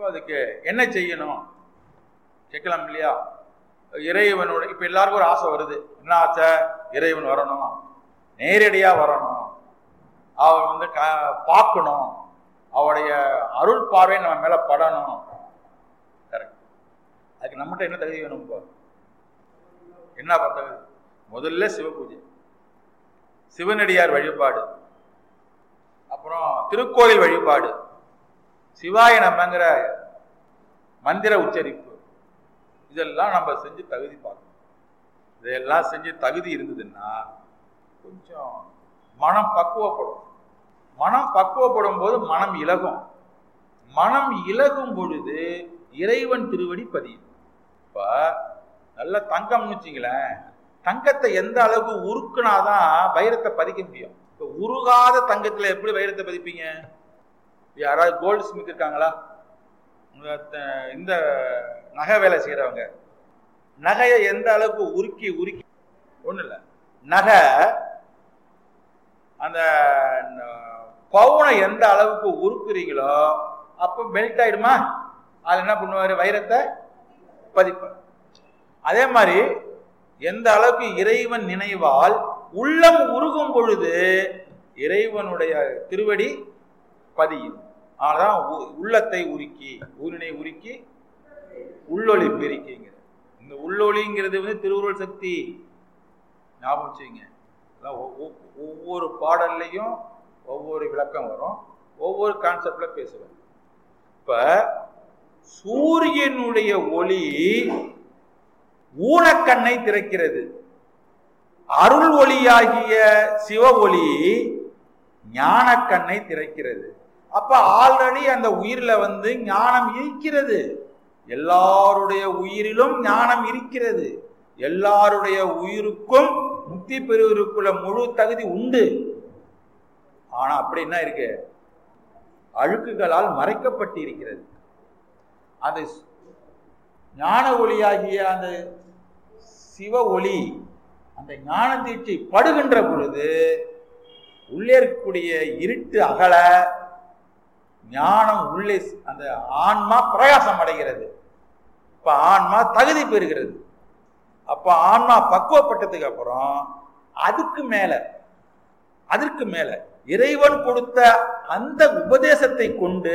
அதுக்கு என்ன செய்யணும் கேட்கலாம் இல்லையா இறைவனோட இப்ப எல்லாருக்கும் ஒரு ஆசை வருது என்ன ஆசை இறைவன் வரணும் நேரடியா வரணும் அவர் வந்து க பார்க்கணும் அவருடைய அருள் பார்வை நம்ம மேல படணும் கரெக்ட் அதுக்கு நம்மகிட்ட என்ன தகுதி வேணும் இப்போ என்ன தகுதி முதல்ல சிவபூஜை சிவனடியார் வழிபாடு அப்புறம் திருக்கோயில் வழிபாடு சிவாய நம்மங்கிற மந்திர உச்சரிப்பு இதெல்லாம் நம்ம செஞ்சு தகுதி பார்க்கணும் இதெல்லாம் செஞ்சு தகுதி இருந்ததுன்னா கொஞ்சம் மனம் பக்குவப்படும் மனம் பக்குவப்படும் போது மனம் இலகும் மனம் இலகும் பொழுது இறைவன் திருவடி பதியும் இப்ப நல்ல தங்கம்னு வச்சுங்களேன் தங்கத்தை எந்த அளவுக்கு உருக்குனாதான் வைரத்தை பதிக்க முடியும் இப்போ உருகாத தங்கத்துல எப்படி வைரத்தை பதிப்பீங்க யாராவது கோல்டு ஸ்மித் இருக்காங்களா இந்த நகை வேலை செய்யறவங்க நகையை எந்த அளவுக்கு உருக்கி உருக்கி ஒண்ணு இல்லை நகை அந்த பவுனை எந்த அளவுக்கு உருக்குறீங்களோ அப்போ மெல்ட் ஆயிடுமா அது என்ன பண்ணுவாரு வைரத்தை பதிப்பார் அதே மாதிரி எந்த அளவுக்கு இறைவன் நினைவால் உள்ளம் உருகும் பொழுது இறைவனுடைய திருவடி பதியும் ஆனால் உள்ளத்தை உருக்கி ஊரினை உருக்கி உள்ளொளி பெருக்கிங்கிற இந்த உள்ளொளிங்கிறது வந்து திருவுருள் சக்தி ஞாபகம் வச்சுங்க ஒவ்வொரு பாடல்லையும் ஒவ்வொரு விளக்கம் வரும் ஒவ்வொரு கான்செப்ட்ல பேசுவேன் இப்ப சூரியனுடைய ஒளி ஊனக்கண்ணை திறக்கிறது அருள் ஒளியாகிய சிவ ஒளி ஞானக்கண்ணை திறக்கிறது அப்ப ஆல்ரெடி அந்த உயிர்ல வந்து ஞானம் இருக்கிறது எல்லாருடைய உயிரிலும் ஞானம் இருக்கிறது எல்லாருடைய உயிருக்கும் முக்தி பெறுவதற்குள்ள முழு தகுதி உண்டு ஆனா அப்படி என்ன இருக்கு அழுக்குகளால் மறைக்கப்பட்டு இருக்கிறது அந்த ஞான ஒளியாகிய அந்த சிவ ஒளி அந்த ஞான தீட்சை படுகின்ற பொழுது உள்ளே இருக்கக்கூடிய இருட்டு அகல ஞானம் உள்ளே அந்த ஆன்மா பிரகாசம் அடைகிறது இப்ப ஆன்மா தகுதி பெறுகிறது அப்ப ஆன்மா பக்குவப்பட்டதுக்கு அப்புறம் அதுக்கு மேல அதற்கு மேல இறைவன் கொடுத்த அந்த உபதேசத்தை கொண்டு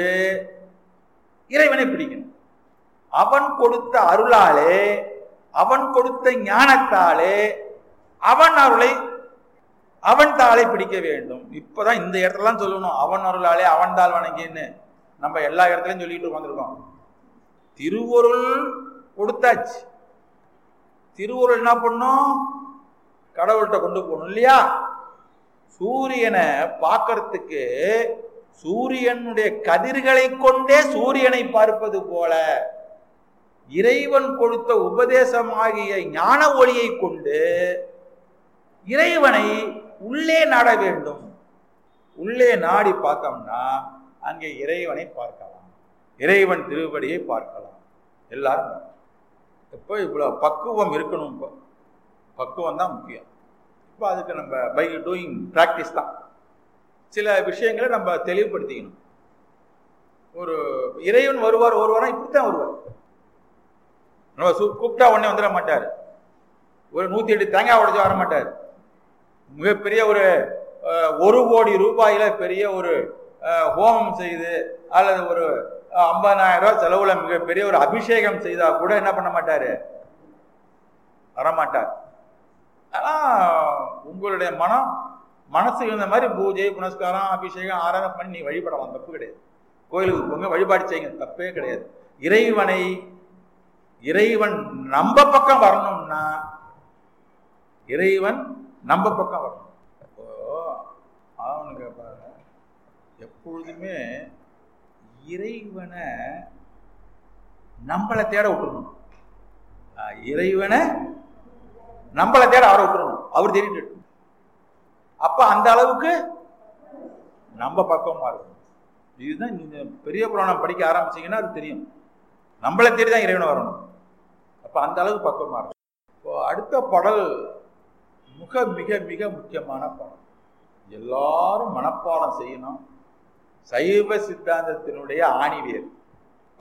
இறைவனை பிடிக்கணும் அவன் கொடுத்த அருளாலே அவன் கொடுத்த ஞானத்தாலே அவன் அருளை அவன் தாளை பிடிக்க வேண்டும் இப்பதான் இந்த இடத்துலலாம் சொல்லணும் அவன் அருளாலே அவன் தாள் வணங்கின்னு நம்ம எல்லா இடத்துலயும் சொல்லிட்டு வந்திருக்கோம் திருவருள் கொடுத்தாச்சு திருவருள் என்ன பண்ணும் கடவுள்கிட்ட கொண்டு போகணும் இல்லையா சூரியனை பார்க்கறதுக்கு சூரியனுடைய கதிர்களை கொண்டே சூரியனை பார்ப்பது போல இறைவன் கொடுத்த உபதேசமாகிய ஞான ஒளியை கொண்டு இறைவனை உள்ளே நாட வேண்டும் உள்ளே நாடி பார்த்தோம்னா அங்கே இறைவனை பார்க்கலாம் இறைவன் திருவடியை பார்க்கலாம் எல்லாரும் இப்போ இவ்வளோ பக்குவம் இருக்கணும் இப்போ பக்குவம் தான் முக்கியம் இப்போ அதுக்கு நம்ம பை டூயிங் ப்ராக்டிஸ் தான் சில விஷயங்களை நம்ம தெளிவுபடுத்திக்கணும் ஒரு இறைவன் வருவார் ஒருவரா இப்படித்தான் வருவார் நம்ம கூப்பிட்டா உடனே வந்துட மாட்டார் ஒரு நூற்றி எட்டு தேங்காய் உடச்சி வர மாட்டார் மிகப்பெரிய ஒரு ஒரு கோடி ரூபாயில பெரிய ஒரு ஹோமம் செய்து அல்லது ஒரு ஐம்பதாயிரம் ரூபாய் செலவுல மிகப்பெரிய ஒரு அபிஷேகம் செய்தா கூட என்ன பண்ண மாட்டாரு வரமாட்டார் ஆனா உங்களுடைய மனம் மனசு இருந்த மாதிரி பூஜை புனஸ்காரம் அபிஷேகம் ஆராதனை பண்ணி நீ வழிபடலாம் தப்பு கிடையாது கோயிலுக்கு போங்க வழிபாடு செய்யுங்க தப்பே கிடையாது இறைவனை இறைவன் நம்ம பக்கம் வரணும்னா இறைவன் நம்ம பக்கம் வரணும் இப்போ அவனுக்கு பாருங்க எப்பொழுதுமே இறைவனை நம்மளை தேட விட்டுருணும் இறைவனை நம்மளை தேட அவரை விட்டுறணும் அவர் தேடிட்டு அப்ப அந்த அளவுக்கு நம்ம பக்கமா இருக்கும் இதுதான் நீங்க பெரிய புராணம் படிக்க ஆரம்பிச்சீங்கன்னா அது தெரியும் நம்மளை தேடி தான் இறைவனை வரணும் அப்ப அந்த அளவுக்கு பக்கமா இருக்கும் இப்போ அடுத்த பாடல் மிக மிக மிக முக்கியமான பாடம் எல்லாரும் மனப்பாடம் செய்யணும் சைவ சித்தாந்தத்தினுடைய ஆணிவேர்